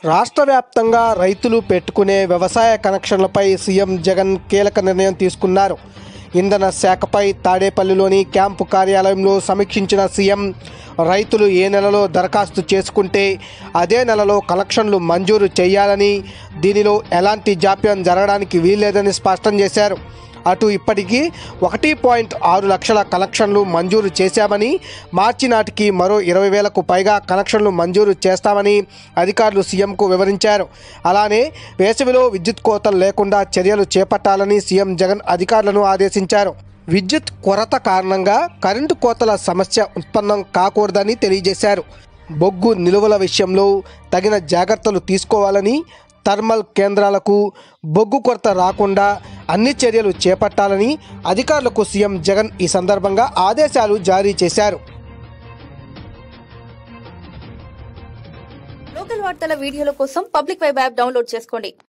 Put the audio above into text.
రాష్ట్ర వ్యాప్తంగా రైతులు పెట్టుకునే వ్యవసాయ కనెక్షన్లపై సీఎం జగన్ కీలక నిర్ణయం తీసుకున్నారు ఇంధన శాఖపై తాడేపల్లిలోని క్యాంపు కార్యాలయంలో సమీక్షించిన సీఎం రైతులు ఏ నెలలో దరఖాస్తు చేసుకుంటే అదే నెలలో కలెక్షన్లు మంజూరు చేయాలని దీనిలో ఎలాంటి జాప్యం జరగడానికి వీల్లేదని స్పష్టం చేశారు అటు ఇప్పటికీ ఒకటి పాయింట్ ఆరు లక్షల కలెక్షన్లు మంజూరు చేశామని మార్చి నాటికి మరో ఇరవై వేలకు పైగా కనెక్షన్లు మంజూరు చేస్తామని అధికారులు సీఎంకు వివరించారు అలానే వేసవిలో విద్యుత్ కోతలు లేకుండా చర్యలు చేపట్టాలని సీఎం జగన్ అధికారులను ఆదేశించారు విద్యుత్ కొరత కారణంగా కరెంటు కోతల సమస్య ఉత్పన్నం కాకూడదని తెలియజేశారు బొగ్గు నిలువల విషయంలో తగిన జాగ్రత్తలు తీసుకోవాలని థర్మల్ కేంద్రాలకు బొగ్గు కొరత రాకుండా అన్ని చర్యలు చేపట్టాలని అధికారులకు సీఎం జగన్ ఈ సందర్భంగా ఆదేశాలు జారీ చేశారు లోకల్ వార్తల వీడియోల కోసం పబ్లిక్ వెబ్ యాప్ డౌన్లోడ్ చేసుకోండి